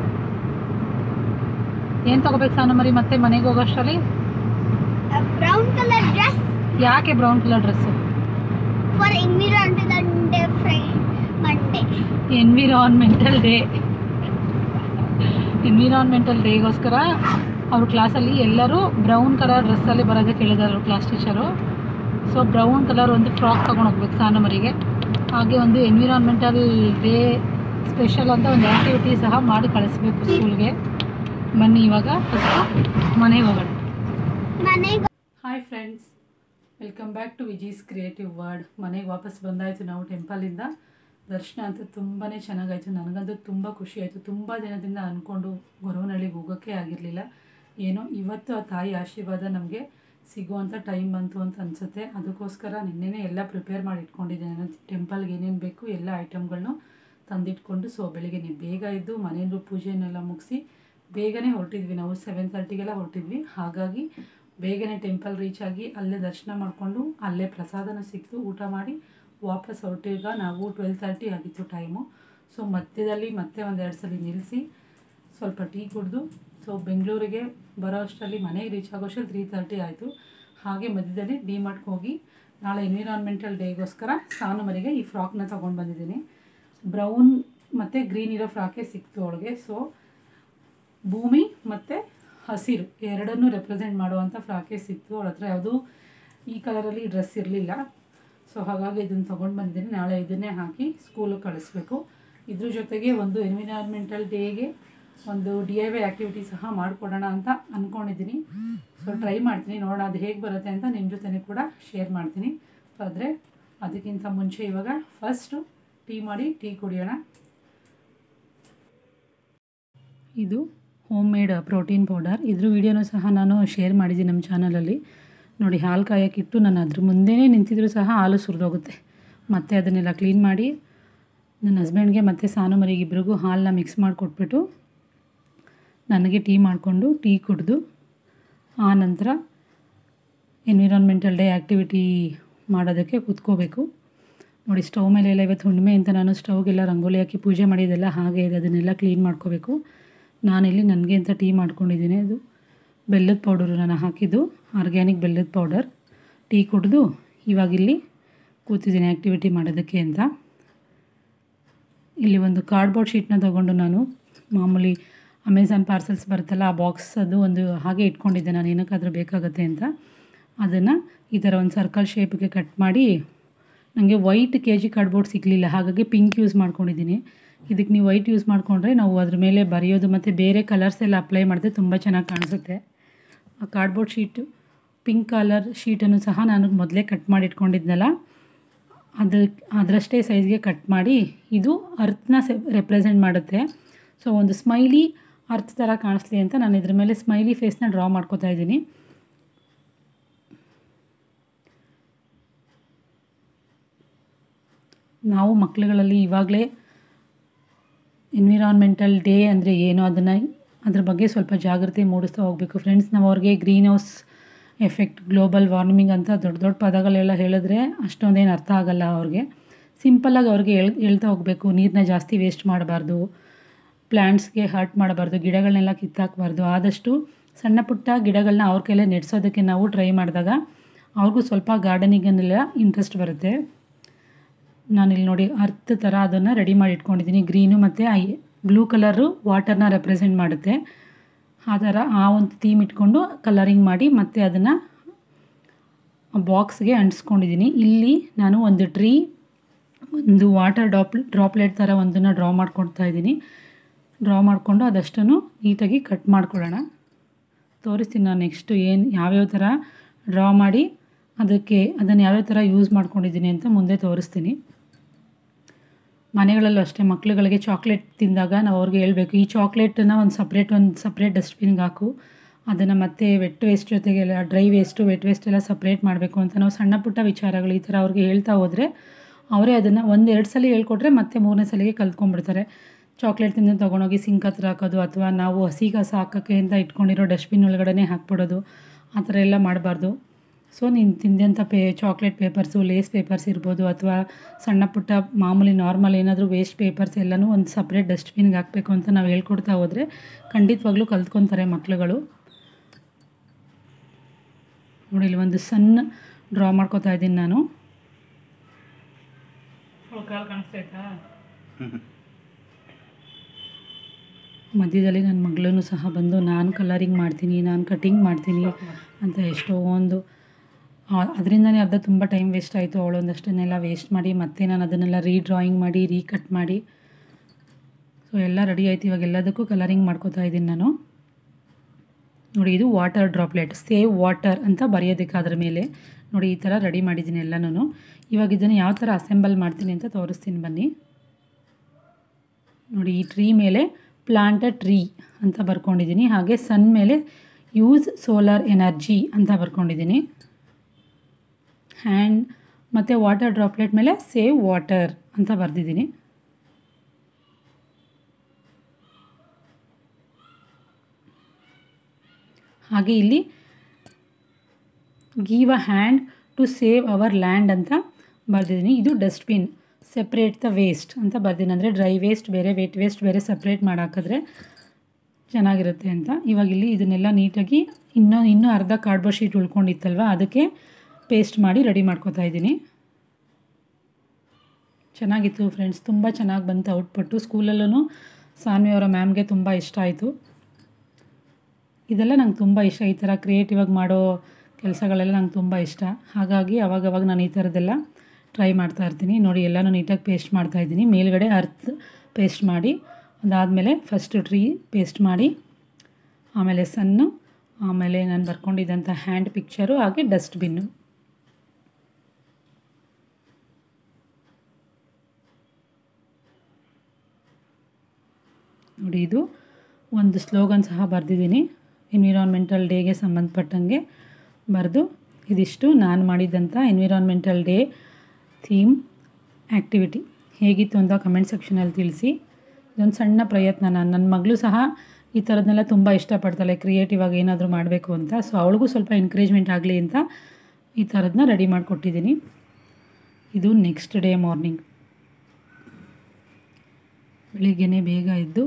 ಏನು ತೊಗೋಬೇಕು ಸಾನು ಮರಿ ಮತ್ತೆ ಮನೆಗೆ ಹೋಗೋಷ್ಟರಲ್ಲಿ ಬ್ರೌನ್ ಕಲರ್ ಡ್ರೆಸ್ ಯಾಕೆ brown colour dress for environment Friday Monday environmental day ಎನ್ವಿರಾನ್ಮೆಂಟಲ್ ಡೇಗೋಸ್ಕರ ಅವ್ರ ಕ್ಲಾಸಲ್ಲಿ ಎಲ್ಲರೂ ಬ್ರೌನ್ ಕಲರ್ ಡ್ರೆಸ್ಸಲ್ಲಿ ಬರೋದಕ್ಕೆ ಹೇಳಿದ್ದಾರೆ class teacher so brown colour ಒಂದು ಫ್ರಾಕ್ ತೊಗೊಂಡು ಹೋಗ್ಬೇಕು ಸಾನಮರಿಗೆ ಹಾಗೆ ಒಂದು ಎನ್ವಿರಾನ್ಮೆಂಟಲ್ ಡೇ ಸ್ಪೆಷಲ್ ಅಂತ ಒಂದು ಆ್ಯಕ್ಟಿವಿಟಿ ಸಹ ಮಾಡಿ ಕಳಿಸ್ಬೇಕು ಸ್ಕೂಲ್ಗೆ ಬನ್ನಿ ಇವಾಗ ಫಸ್ಟು ಮನೆಗೆ ಹೋಗೋಣ ಮನೆಗೆ hi friends welcome back to Viji's creative world ಮನೆಗೆ ವಾಪಸ್ ಬಂದಾಯಿತು ನಾವು ಟೆಂಪಲಿಂದ ದರ್ಶನ ಅಂತೂ ತುಂಬಾ ಚೆನ್ನಾಗಾಯಿತು ನನಗಂತೂ ತುಂಬ ಖುಷಿ ಆಯಿತು ತುಂಬ ದಿನದಿಂದ ಅಂದ್ಕೊಂಡು ಗೊರವನಹಳ್ಳಿಗೆ ಹೋಗೋಕ್ಕೆ ಆಗಿರಲಿಲ್ಲ ಏನೋ ಇವತ್ತು ಆ ತಾಯಿ ಆಶೀರ್ವಾದ ನಮಗೆ ಸಿಗುವಂಥ ಟೈಮ್ ಬಂತು ಅಂತ ಅನಿಸುತ್ತೆ ಅದಕ್ಕೋಸ್ಕರ ನಿನ್ನೆನೇ ಎಲ್ಲ ಪ್ರಿಪೇರ್ ಮಾಡಿ ಇಟ್ಕೊಂಡಿದ್ದೆ ನಾನು ಟೆಂಪಲ್ಗೆ ಏನೇನು ಬೇಕು ಎಲ್ಲ ಐಟಮ್ಗಳನ್ನು ತಂದಿಟ್ಕೊಂಡು ಸೊ ಬೆಳಿಗ್ಗೆ ಬೇಗ ಎದ್ದು ಮನೆಯಲ್ಲೂ ಪೂಜೆನೆಲ್ಲ ಮುಗಿಸಿ ಬೇಗನೆ ಹೊರಟಿದ್ವಿ ನಾವು ಸೆವೆನ್ ತರ್ಟಿಗೆಲ್ಲ ಹೊರಟಿದ್ವಿ ಹಾಗಾಗಿ ಬೇಗನೆ ಟೆಂಪಲ್ ರೀಚ್ ಆಗಿ ಅಲ್ಲೇ ದರ್ಶನ ಮಾಡಿಕೊಂಡು ಅಲ್ಲೇ ಪ್ರಸಾದನೂ ಸಿಕ್ತು ಊಟ ಮಾಡಿ ವಾಪಸ್ ಹೊರಟಿಗ ನಾವು ಟ್ವೆಲ್ ತರ್ಟಿ ಆಗಿತ್ತು ಟೈಮು ಸೊ ಮಧ್ಯದಲ್ಲಿ ಮತ್ತೆ ಒಂದೆರಡು ಸಲ ನಿಲ್ಲಿಸಿ ಸ್ವಲ್ಪ ಟೀ ಕುಡಿದು ಸೊ ಬೆಂಗಳೂರಿಗೆ ಬರೋ ಅಷ್ಟರಲ್ಲಿ ಮನೆಗೆ ರೀಚ್ ಆಗೋಷ್ಟರಲ್ಲಿ ತ್ರೀ ತರ್ಟಿ ಆಯಿತು ಹಾಗೆ ಮಧ್ಯದಲ್ಲಿ ಡಿ ಮಾರ್ಟ್ಗೆ ಹೋಗಿ ನಾಳೆ ಎನ್ವಿರಾನ್ಮೆಂಟಲ್ ಡೇಗೋಸ್ಕರ ಸಾನುಮರಿಗೆ ಈ ಫ್ರಾಕ್ನ ತೊಗೊಂಡು ಬಂದಿದ್ದೀನಿ ಬ್ರೌನ್ ಮತ್ತು ಗ್ರೀನ್ ಇರೋ ಫ್ರಾಕೇ ಸಿಕ್ತು ಅವಳಿಗೆ ಸೊ ಭೂಮಿ ಮತ್ತು ಹಸಿರು ಎರಡನ್ನೂ ರೆಪ್ರೆಸೆಂಟ್ ಮಾಡುವಂಥ ಫ್ರಾಕೇ ಸಿಕ್ತು ಅವಳ ಹತ್ರ ಯಾವುದೂ ಈ ಕಲರಲ್ಲಿ ಡ್ರೆಸ್ ಇರಲಿಲ್ಲ ಸೊ ಹಾಗಾಗಿ ಇದನ್ನು ತೊಗೊಂಡು ಬಂದಿದ್ದೀನಿ ನಾಳೆ ಇದನ್ನೇ ಹಾಕಿ ಸ್ಕೂಲಿಗೆ ಕಳಿಸ್ಬೇಕು ಇದ್ರ ಜೊತೆಗೆ ಒಂದು ಎನ್ವಿರಾನ್ಮೆಂಟಲ್ ಡೇಗೆ ಒಂದು ಡಿ ಐ ವೈ ಆ್ಯಕ್ಟಿವಿಟಿ ಸಹ ಮಾಡಿಕೊಡೋಣ ಅಂತ ಅಂದ್ಕೊಂಡಿದ್ದೀನಿ ಸೊ ಟ್ರೈ ಮಾಡ್ತೀನಿ ನೋಡೋಣ ಅದು ಹೇಗೆ ಬರುತ್ತೆ ಅಂತ ನಿಮ್ಮ ಜೊತೆನೇ ಕೂಡ ಶೇರ್ ಮಾಡ್ತೀನಿ ಸೊ ಆದರೆ ಅದಕ್ಕಿಂತ ಮುಂಚೆ ಇವಾಗ ಫಸ್ಟು ಟೀ ಮಾಡಿ ಟೀ ಕುಡಿಯೋಣ ಇದು ಹೋಮ್ ಮೇಡ್ ಪ್ರೋಟೀನ್ ಪೌಡರ್ ಇದ್ರ ವಿಡಿಯೋನೂ ಸಹ ನಾನು ಶೇರ್ ಮಾಡಿದ್ದೀನಿ ನಮ್ಮ ಚಾನಲಲ್ಲಿ ನೋಡಿ ಹಾಲು ಕಾಯೋಕ್ಕಿಟ್ಟು ನಾನು ಅದ್ರ ಮುಂದೆನೇ ನಿಂತಿದ್ರು ಸಹ ಹಾಲು ಸುರಿದೋಗುತ್ತೆ ಮತ್ತು ಅದನ್ನೆಲ್ಲ ಕ್ಲೀನ್ ಮಾಡಿ ನನ್ನ ಹಸ್ಬೆಂಡ್ಗೆ ಮತ್ತು ಸಾನು ಮರಿಗೆ ಇಬ್ರಿಗೂ ಹಾಲನ್ನ ಮಿಕ್ಸ್ ಮಾಡಿಕೊಟ್ಬಿಟ್ಟು ನನಗೆ ಟೀ ಮಾಡಿಕೊಂಡು ಟೀ ಕುಡಿದು ಆ ನಂತರ ಎನ್ವಿರಾನ್ಮೆಂಟಲ್ ಡೇ ಆ್ಯಕ್ಟಿವಿಟಿ ಮಾಡೋದಕ್ಕೆ ಕೂತ್ಕೋಬೇಕು ನೋಡಿ ಸ್ಟವ್ ಮೇಲೆ ಎಲ್ಲ ಇವತ್ತು ಹುಣ್ಣಿಮೆ ಅಂತ ನಾನು ಸ್ಟವ್ಗೆಲ್ಲ ರಂಗೋಲಿ ಹಾಕಿ ಪೂಜೆ ಮಾಡಿದ್ದೆಲ್ಲ ಹಾಗೆ ಇದೆ ಅದನ್ನೆಲ್ಲ ಕ್ಲೀನ್ ಮಾಡ್ಕೋಬೇಕು ನಾನಿಲ್ಲಿ ನನಗೆ ಅಂತ ಟೀ ಮಾಡ್ಕೊಂಡಿದ್ದೀನಿ ಅದು ಬೆಲ್ಲದ ಪೌಡರು ನಾನು ಹಾಕಿದ್ದು ಆರ್ಗ್ಯಾನಿಕ್ ಬೆಲ್ಲದ ಪೌಡರ್ ಟೀ ಕುಡಿದು ಇವಾಗಿಲ್ಲಿ ಕೂತಿದ್ದೀನಿ ಆ್ಯಕ್ಟಿವಿಟಿ ಮಾಡೋದಕ್ಕೆ ಅಂತ ಇಲ್ಲಿ ಒಂದು ಕಾರ್ಡ್ಬೋರ್ಡ್ ಶೀಟ್ನ ತೊಗೊಂಡು ನಾನು ಮಾಮೂಲಿ ಅಮೆಝಾನ್ ಪಾರ್ಸಲ್ಸ್ ಬರುತ್ತಲ್ಲ ಆ ಬಾಕ್ಸ್ ಅದು ಒಂದು ಹಾಗೆ ಇಟ್ಕೊಂಡಿದ್ದೆ ನಾನು ಏನಕ್ಕಾದರೂ ಬೇಕಾಗುತ್ತೆ ಅಂತ ಅದನ್ನು ಈ ಥರ ಒಂದು ಸರ್ಕಲ್ ಶೇಪ್ಗೆ ಕಟ್ ಮಾಡಿ ನನಗೆ ವೈಟ್ ಕೆ ಜಿ ಕಾರ್ಡ್ಬೋರ್ಡ್ ಸಿಗಲಿಲ್ಲ ಹಾಗಾಗಿ ಪಿಂಕ್ ಯೂಸ್ ಮಾಡ್ಕೊಂಡಿದ್ದೀನಿ ಇದಕ್ಕೆ ನೀವು ವೈಟ್ ಯೂಸ್ ಮಾಡಿಕೊಂಡ್ರೆ ನಾವು ಅದ್ರ ಮೇಲೆ ಬರೆಯೋದು ಮತ್ತು ಬೇರೆ ಕಲರ್ಸ್ ಎಲ್ಲ ಅಪ್ಲೈ ಮಾಡಿದ್ರೆ ತುಂಬ ಚೆನ್ನಾಗಿ ಕಾಣಿಸುತ್ತೆ ಆ ಕಾರ್ಡ್ಬೋರ್ಡ್ ಶೀಟು ಪಿಂಕ್ ಕಲರ್ ಶೀಟನ್ನು ಸಹ ನಾನು ಮೊದಲೇ ಕಟ್ ಮಾಡಿ ಇಟ್ಕೊಂಡಿದ್ನಲ್ಲ ಅದು ಅದರಷ್ಟೇ ಸೈಜ್ಗೆ ಕಟ್ ಮಾಡಿ ಇದು ಅರ್ಥನ ಸೆ ರೆಪ್ರೆಸೆಂಟ್ ಮಾಡುತ್ತೆ ಸೊ ಒಂದು ಸ್ಮೈಲಿ ಅರ್ತ್ ಥರ ಕಾಣಿಸ್ಲಿ ಅಂತ ನಾನು ಇದ್ರ ಮೇಲೆ ಸ್ಮೈಲಿ ಫೇಸ್ನ ಡ್ರಾ ಮಾಡ್ಕೋತಾ ಇದ್ದೀನಿ ನಾವು ಮಕ್ಕಳುಗಳಲ್ಲಿ ಇವಾಗಲೇ ಎನ್ವಿರಾನ್ಮೆಂಟಲ್ ಡೇ ಅಂದರೆ ಏನು ಅದನ್ನು ಅದ್ರ ಬಗ್ಗೆ ಸ್ವಲ್ಪ ಜಾಗೃತಿ ಮೂಡಿಸ್ತಾ ಹೋಗಬೇಕು ಫ್ರೆಂಡ್ಸ್ ನಾವು ಅವ್ರಿಗೆ greenhouse effect global warming ಅಂತ ದೊಡ್ಡ ದೊಡ್ಡ ಪದಗಳೆಲ್ಲ ಹೇಳಿದ್ರೆ ಅಷ್ಟೊಂದೇನು ಅರ್ಥ ಆಗಲ್ಲ ಅವ್ರಿಗೆ ಸಿಂಪಲ್ಲಾಗಿ ಅವ್ರಿಗೆ ಹೇಳ್ ಹೇಳ್ತಾ ಹೋಗಬೇಕು ನೀರನ್ನ ಜಾಸ್ತಿ ವೇಸ್ಟ್ ಮಾಡಬಾರ್ದು ಪ್ಲ್ಯಾಂಟ್ಸ್ಗೆ ಹರ್ಟ್ ಮಾಡಬಾರ್ದು ಗಿಡಗಳನ್ನೆಲ್ಲ ಕಿತ್ತಾಕಬಾರ್ದು ಆದಷ್ಟು ಸಣ್ಣ ಪುಟ್ಟ ಗಿಡಗಳನ್ನ ಅವ್ರ ಕೈಲೇ ನೆಡ್ಸೋದಕ್ಕೆ ನಾವು ಟ್ರೈ ಮಾಡಿದಾಗ ಅವ್ರಿಗೂ ಸ್ವಲ್ಪ ಗಾರ್ಡನಿಂಗನ್ನೆಲ್ಲ ಇಂಟ್ರೆಸ್ಟ್ ಬರುತ್ತೆ ನಾನಿಲ್ಲಿ ನೋಡಿ ಅರ್ತ್ ಥರ ಅದನ್ನು ರೆಡಿ ಮಾಡಿ ಇಟ್ಕೊಂಡಿದ್ದೀನಿ ಗ್ರೀನು ಮತ್ತು ಐ ಬ್ಲೂ ಕಲರು ವಾಟರ್ನ ರೆಪ್ರೆಸೆಂಟ್ ಮಾಡುತ್ತೆ ಆ ಥರ ಆ ಒಂದು ಥೀಮ್ ಇಟ್ಕೊಂಡು ಕಲರಿಂಗ್ ಮಾಡಿ ಮತ್ತು ಅದನ್ನು ಬಾಕ್ಸ್ಗೆ ಅಂಟಿಸ್ಕೊಂಡಿದ್ದೀನಿ ಇಲ್ಲಿ ನಾನು ಒಂದು ಟ್ರೀ ಒಂದು ವಾಟರ್ ಡ್ರಾಪ್ ಡ್ರಾಪ್ಲೆಟ್ ಥರ ಒಂದನ್ನು ಡ್ರಾ ಮಾಡ್ಕೊಳ್ತಾ ಇದ್ದೀನಿ ಡ್ರಾ ಮಾಡಿಕೊಂಡು ಅದಷ್ಟನ್ನು ನೀಟಾಗಿ ಕಟ್ ಮಾಡ್ಕೊಳ್ಳೋಣ ತೋರಿಸ್ತೀನಿ ನಾನು ನೆಕ್ಸ್ಟು ಏನು ಯಾವ್ಯಾವ ಥರ ಡ್ರಾ ಮಾಡಿ ಅದಕ್ಕೆ ಅದನ್ನು ಯಾವ್ಯಾವ ಥರ ಯೂಸ್ ಮಾಡ್ಕೊಂಡಿದ್ದೀನಿ ಅಂತ ಮುಂದೆ ತೋರಿಸ್ತೀನಿ ಮನೆಗಳಲ್ಲೂ ಅಷ್ಟೇ ಮಕ್ಳುಗಳಿಗೆ ಚಾಕ್ಲೇಟ್ ತಿಂದಾಗ ನಾವು ಅವ್ರಿಗೆ ಹೇಳ್ಬೇಕು ಈ ಚಾಕ್ಲೇಟನ್ನು ಒಂದು ಸಪ್ರೇಟ್ ಒಂದು ಸಪ್ರೇಟ್ ಡಸ್ಟ್ಬಿನ್ಗೆ ಹಾಕು ಅದನ್ನು ಮತ್ತೆ ವೆಟ್ ವೇಸ್ಟ್ ಜೊತೆಗೆಲ್ಲ ಡ್ರೈ ವೇಸ್ಟು ವೆಟ್ ವೇಸ್ಟ್ ಎಲ್ಲ ಸಪ್ರೇಟ್ ಮಾಡಬೇಕು ಅಂತ ನಾವು ಸಣ್ಣ ಪುಟ್ಟ ವಿಚಾರಗಳು ಈ ಥರ ಅವ್ರಿಗೆ ಹೇಳ್ತಾ ಹೋದರೆ ಅವರೇ ಅದನ್ನು ಒಂದು ಎರಡು ಸಲ ಹೇಳ್ಕೊಟ್ರೆ ಮತ್ತೆ ಮೂರನೇ ಸಲಿಗೆ ಕಲ್ತ್ಕೊಂಡ್ಬಿಡ್ತಾರೆ ಚಾಕ್ಲೇಟ್ ತಿಂದು ತೊಗೊಂಡೋಗಿ ಸಿಂಕ್ ಹತ್ರ ಹಾಕೋದು ಅಥವಾ ನಾವು ಹಸಿ ಕಸ ಹಾಕೋಕ್ಕೆ ಅಂತ ಇಟ್ಕೊಂಡಿರೋ ಡಸ್ಟ್ಬಿನ್ ಒಳಗಡೆ ಹಾಕ್ಬಿಡೋದು ಆ ಥರ ಎಲ್ಲ ಮಾಡಬಾರ್ದು ಸೊ ನೀನು ತಿಂದಂಥ ಪೇ ಚಾಕ್ಲೇಟ್ ಪೇಪರ್ಸು ಲೇಸ್ ಪೇಪರ್ಸ್ ಇರ್ಬೋದು ಅಥವಾ ಸಣ್ಣ ಪುಟ್ಟ ಮಾಮೂಲಿ ನಾರ್ಮಲ್ ಏನಾದರೂ ವೇಸ್ಟ್ ಪೇಪರ್ಸ್ ಎಲ್ಲನೂ ಒಂದು ಸಪ್ರೇಟ್ ಡಸ್ಟ್ಬಿನ್ಗೆ ಹಾಕಬೇಕು ಅಂತ ನಾವು ಹೇಳ್ಕೊಡ್ತಾ ಹೋದರೆ ಖಂಡಿತವಾಗ್ಲೂ ಕಲ್ತ್ಕೊತಾರೆ ಮಕ್ಳುಗಳು ನೋಡಿ ಇಲ್ಲಿ ಒಂದು ಸಣ್ಣ ಡ್ರಾ ಮಾಡ್ಕೋತಾ ಇದ್ದೀನಿ ನಾನು ಕಾಲು ಕಾಣಿಸ್ತೈತಾ ಮಧ್ಯದಲ್ಲಿ ನನ್ನ ಮಗಳೂ ಸಹ ಬಂದು ನಾನು ಕಲರಿಂಗ್ ಮಾಡ್ತೀನಿ ನಾನು ಕಟಿಂಗ್ ಮಾಡ್ತೀನಿ ಅಂತ ಎಷ್ಟೊಂದು ಅದರಿಂದನೇ ಅರ್ಧ ತುಂಬ ಟೈಮ್ ವೇಸ್ಟ್ ಆಯಿತು ಅವಳೊಂದಷ್ಟನ್ನೆಲ್ಲ ವೇಸ್ಟ್ ಮಾಡಿ ಮತ್ತೆ ನಾನು ಅದನ್ನೆಲ್ಲ ರೀಡ್ರಾಯಿಂಗ್ ಮಾಡಿ ರೀಕಟ್ ಮಾಡಿ ಸೊ ಎಲ್ಲ ರೆಡಿ ಆಯ್ತು ಇವಾಗ ಎಲ್ಲದಕ್ಕೂ ಕಲರಿಂಗ್ ಮಾಡ್ಕೋತಾ ಇದ್ದೀನಿ ನಾನು ನೋಡಿ ಇದು ವಾಟರ್ ಡ್ರಾಪ್ಲೆಟ್ ಸೇವ್ ವಾಟರ್ ಅಂತ ಬರೆಯೋದಕ್ಕೆ ಅದ್ರ ಮೇಲೆ ನೋಡಿ ಈ ಥರ ರೆಡಿ ಮಾಡಿದ್ದೀನಿ ಎಲ್ಲನೂ ಇವಾಗ ಇದನ್ನು ಯಾವ ಥರ ಅಸೆಂಬಲ್ ಮಾಡ್ತೀನಿ ಅಂತ ತೋರಿಸ್ತೀನಿ ಬನ್ನಿ ನೋಡಿ ಈ ಟ್ರೀ ಮೇಲೆ ಪ್ಲಾಂಟ್ ಅ ಟ್ರೀ ಅಂತ ಬರ್ಕೊಂಡಿದ್ದೀನಿ ಹಾಗೆ ಸನ್ ಮೇಲೆ ಯೂಸ್ ಸೋಲಾರ್ ಎನರ್ಜಿ ಅಂತ ಬರ್ಕೊಂಡಿದ್ದೀನಿ ಹ್ಯಾಂಡ್ ಮತ್ತು ವಾಟರ್ ಡ್ರಾಪ್ಲೆಟ್ ಮೇಲೆ ಸೇವ್ ವಾಟರ್ ಅಂತ ಬರೆದಿದ್ದೀನಿ ಹಾಗೆ ಇಲ್ಲಿ give a hand to save our land ಅಂತ ಬರೆದಿದ್ದೀನಿ ಇದು ಡಸ್ಟ್ಬಿನ್ ಸೆಪ್ರೇಟ್ ದ ವೇಸ್ಟ್ ಅಂತ ಬರ್ತೀನಿ ಅಂದರೆ ಡ್ರೈ ವೇಸ್ಟ್ ಬೇರೆ ವೇಟ್ ವೇಸ್ಟ್ ಬೇರೆ ಸಪ್ರೇಟ್ ಮಾಡಿ ಹಾಕಿದ್ರೆ ಚೆನ್ನಾಗಿರುತ್ತೆ ಅಂತ ಇವಾಗ ಇಲ್ಲಿ ಇದನ್ನೆಲ್ಲ ನೀಟಾಗಿ ಇನ್ನೂ ಇನ್ನೂ ಅರ್ಧ ಕಾರ್ಡ್ಬೋರ್ಡ್ ಶೀಟ್ ಉಳ್ಕೊಂಡಿತ್ತಲ್ವ ಅದಕ್ಕೆ ಪೇಸ್ಟ್ ಮಾಡಿ ರೆಡಿ ಮಾಡ್ಕೊತಾ ಇದ್ದೀನಿ ಚೆನ್ನಾಗಿತ್ತು ಫ್ರೆಂಡ್ಸ್ ತುಂಬ ಚೆನ್ನಾಗಿ ಬಂತು ಔಟ್ಪುಟ್ಟು ಸ್ಕೂಲಲ್ಲೂ ಸಾನ್ವಿ ಅವರ ಮ್ಯಾಮ್ಗೆ ತುಂಬ ಇಷ್ಟ ಆಯಿತು ಇದೆಲ್ಲ ನಂಗೆ ತುಂಬ ಇಷ್ಟ ಈ ಥರ ಕ್ರಿಯೇಟಿವ್ ಆಗಿ ಮಾಡೋ ಕೆಲಸಗಳೆಲ್ಲ ನಂಗೆ ತುಂಬ ಇಷ್ಟ ಹಾಗಾಗಿ ಅವಾಗವಾಗ ನಾನು ಈ ಥರದ್ದೆಲ್ಲ ಟ್ರೈ ಮಾಡ್ತಾ ಇರ್ತೀನಿ ನೋಡಿ ಎಲ್ಲನೂ ನೀಟಾಗಿ ಪೇಸ್ಟ್ ಮಾಡ್ತಾ ಇದ್ದೀನಿ ಮೇಲ್ಗಡೆ ಅರ್ತ್ ಪೇಸ್ಟ್ ಮಾಡಿ ಅದಾದಮೇಲೆ ಫಸ್ಟ್ ಟ್ರೀ ಪೇಸ್ಟ್ ಮಾಡಿ ಆಮೇಲೆ ಸನ್ನು ಆಮೇಲೆ ನಾನು ಬರ್ಕೊಂಡಿದ್ದಂಥ ಹ್ಯಾಂಡ್ ಪಿಕ್ಚರು ಹಾಗೆ ಡಸ್ಟ್ಬಿನ್ನು ನೋಡಿ ಇದು ಒಂದು ಸ್ಲೋಗನ್ ಸಹ ಬರೆದಿದ್ದೀನಿ ಎನ್ವಿರಾನ್ಮೆಂಟಲ್ ಡೇಗೆ ಸಂಬಂಧಪಟ್ಟಂಗೆ ಬರೆದು ಇದಿಷ್ಟು ನಾನು ಮಾಡಿದ್ದಂಥ ಎನ್ವಿರಾನ್ಮೆಂಟಲ್ ಡೇ ಥೀಮ್ ಆ್ಯಕ್ಟಿವಿಟಿ ಹೇಗಿತ್ತು ಅಂತ ಕಮೆಂಟ್ ಸೆಕ್ಷನಲ್ಲಿ ತಿಳಿಸಿ ಇದೊಂದು ಸಣ್ಣ ಪ್ರಯತ್ನ ನಾನು ನನ್ನ ಮಗಳು ಸಹ ಈ ಥರದ್ದನ್ನೆಲ್ಲ ತುಂಬ ಇಷ್ಟಪಡ್ತಾಳೆ ಕ್ರಿಯೇಟಿವ್ ಆಗಿ ಏನಾದರೂ ಮಾಡಬೇಕು ಅಂತ ಸೊ ಅವಳಿಗೂ ಸ್ವಲ್ಪ ಎನ್ಕರೇಜ್ಮೆಂಟ್ ಆಗಲಿ ಅಂತ ಈ ಥರದನ್ನ ರೆಡಿ ಮಾಡಿಕೊಟ್ಟಿದ್ದೀನಿ ಇದು ನೆಕ್ಸ್ಟ್ ಡೇ ಮಾರ್ನಿಂಗ್ ಬೆಳಿಗ್ಗೆನೇ ಬೇಗ ಎದ್ದು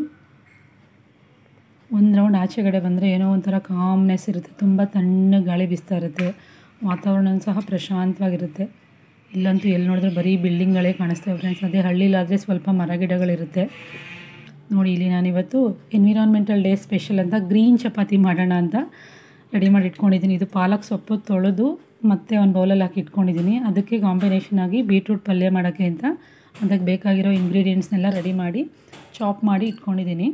ಒಂದು ರೌಂಡ್ ಆಚೆಗಡೆ ಬಂದರೆ ಏನೋ ಒಂಥರ ಕಾಮ್ನೆಸ್ ಇರುತ್ತೆ ತುಂಬ ತಣ್ಣ ಗಾಳಿ ಬೀಸ್ತಾ ಇರುತ್ತೆ ವಾತಾವರಣ ಸಹ ಪ್ರಶಾಂತವಾಗಿರುತ್ತೆ ಇಲ್ಲಂತೂ ಎಲ್ಲಿ ನೋಡಿದ್ರೆ ಬರೀ ಬಿಲ್ಡಿಂಗ್ಗಳೇ ಕಾಣಿಸ್ತವೆ ಫ್ರೆಂಡ್ಸ್ ಅದೇ ಹಳ್ಳಿಲಾದರೆ ಸ್ವಲ್ಪ ಮರಗಿಡಗಳಿರುತ್ತೆ ನೋಡಿ ಇಲ್ಲಿ ನಾನಿವತ್ತು ಎನ್ವಿರಾನ್ಮೆಂಟಲ್ ಡೇ ಸ್ಪೆಷಲ್ ಅಂತ ಗ್ರೀನ್ ಚಪಾತಿ ಮಾಡೋಣ ಅಂತ ರೆಡಿ ಮಾಡಿ ಇಟ್ಕೊಂಡಿದ್ದೀನಿ ಇದು ಪಾಲಕ್ ಸೊಪ್ಪು ತೊಳೆದು ಮತ್ತೆ ಒಂದು ಬೌಲಲ್ಲಿ ಹಾಕಿ ಇಟ್ಕೊಂಡಿದ್ದೀನಿ ಅದಕ್ಕೆ ಕಾಂಬಿನೇಷನ್ ಆಗಿ ಬೀಟ್ರೂಟ್ ಪಲ್ಯ ಮಾಡೋಕ್ಕೆ ಅಂತ ಅದಕ್ಕೆ ಬೇಕಾಗಿರೋ ಇಂಗ್ರೀಡಿಯೆಂಟ್ಸ್ನೆಲ್ಲ ರೆಡಿ ಮಾಡಿ ಚಾಪ್ ಮಾಡಿ ಇಟ್ಕೊಂಡಿದ್ದೀನಿ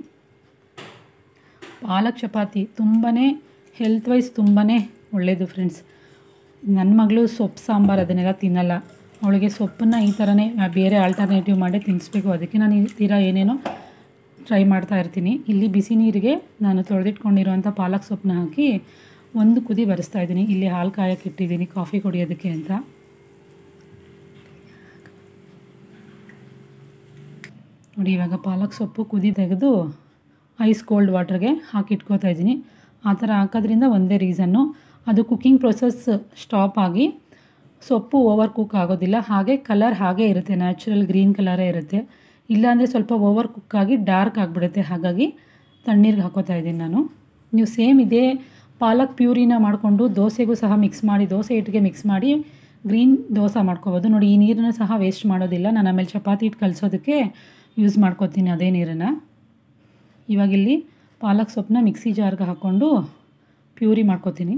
ಪಾಲಕ್ ಚಪಾತಿ ತುಂಬಾ ಹೆಲ್ತ್ ವೈಸ್ ತುಂಬಾ ಒಳ್ಳೆಯದು ಫ್ರೆಂಡ್ಸ್ ನನ್ನ ಮಗಳು ಸೊಪ್ಪು ಸಾಂಬಾರು ಅದನ್ನೆಲ್ಲ ತಿನ್ನಲ್ಲ ಅವಳಿಗೆ ಸೊಪ್ಪನ್ನು ಈ ಥರನೇ ಬೇರೆ ಆಲ್ಟರ್ನೇಟಿವ್ ಮಾಡಿ ತಿನ್ನಿಸ್ಬೇಕು ಅದಕ್ಕೆ ನಾನು ಈ ತೀರ ಏನೇನೋ ಟ್ರೈ ಮಾಡ್ತಾ ಇರ್ತೀನಿ ಇಲ್ಲಿ ಬಿಸಿ ನೀರಿಗೆ ನಾನು ತೊಳೆದಿಟ್ಕೊಂಡಿರೋಂಥ ಪಾಲಕ್ ಸೊಪ್ಪನ್ನ ಹಾಕಿ ಒಂದು ಕುದಿ ಬರೆಸ್ತಾ ಇದ್ದೀನಿ ಇಲ್ಲಿ ಹಾಲು ಕಾಯಕ್ಕೆ ಇಟ್ಟಿದ್ದೀನಿ ಕಾಫಿ ಕುಡಿಯೋದಕ್ಕೆ ಅಂತ ನೋಡಿ ಇವಾಗ ಪಾಲಕ್ ಸೊಪ್ಪು ಕುದಿ ತೆಗೆದು ಐಸ್ ಕೋಲ್ಡ್ ವಾಟರ್ಗೆ ಹಾಕಿಟ್ಕೋತಾ ಇದ್ದೀನಿ ಆ ಥರ ಹಾಕೋದ್ರಿಂದ ಒಂದೇ ರೀಸನ್ನು ಅದು ಕುಕ್ಕಿಂಗ್ ಪ್ರೊಸೆಸ್ ಸ್ಟಾಪ್ ಆಗಿ ಸೊಪ್ಪು ಓವರ್ ಕುಕ್ ಆಗೋದಿಲ್ಲ ಹಾಗೆ ಕಲರ್ ಹಾಗೇ ಇರುತ್ತೆ ನ್ಯಾಚುರಲ್ ಗ್ರೀನ್ ಕಲರೇ ಇರುತ್ತೆ ಇಲ್ಲಾಂದರೆ ಸ್ವಲ್ಪ ಓವರ್ ಕುಕ್ ಆಗಿ ಡಾರ್ಕ್ ಆಗಿಬಿಡುತ್ತೆ ಹಾಗಾಗಿ ತಣ್ಣೀರಿಗೆ ಹಾಕೋತಾ ಇದ್ದೀನಿ ನಾನು ನೀವು ಸೇಮ್ ಇದೇ ಪಾಲಕ್ ಪ್ಯೂರಿನ ಮಾಡಿಕೊಂಡು ದೋಸೆಗೂ ಸಹ ಮಿಕ್ಸ್ ಮಾಡಿ ದೋಸೆ ಹಿಟ್ಟಿಗೆ ಮಿಕ್ಸ್ ಮಾಡಿ ಗ್ರೀನ್ ದೋಸೆ ಮಾಡ್ಕೋಬೋದು ನೋಡಿ ಈ ನೀರನ್ನು ಸಹ ವೇಸ್ಟ್ ಮಾಡೋದಿಲ್ಲ ನಾನು ಆಮೇಲೆ ಚಪಾತಿ ಹಿಟ್ಟು ಕಲಿಸೋದಕ್ಕೆ ಯೂಸ್ ಮಾಡ್ಕೋತೀನಿ ಅದೇ ನೀರನ್ನು ಇವಾಗಿಲ್ಲಿ ಪಾಲಕ್ ಸೊಪ್ಪನ್ನ ಮಿಕ್ಸಿ ಜಾರ್ಗೆ ಹಾಕ್ಕೊಂಡು ಪ್ಯೂರಿ ಮಾಡ್ಕೋತೀನಿ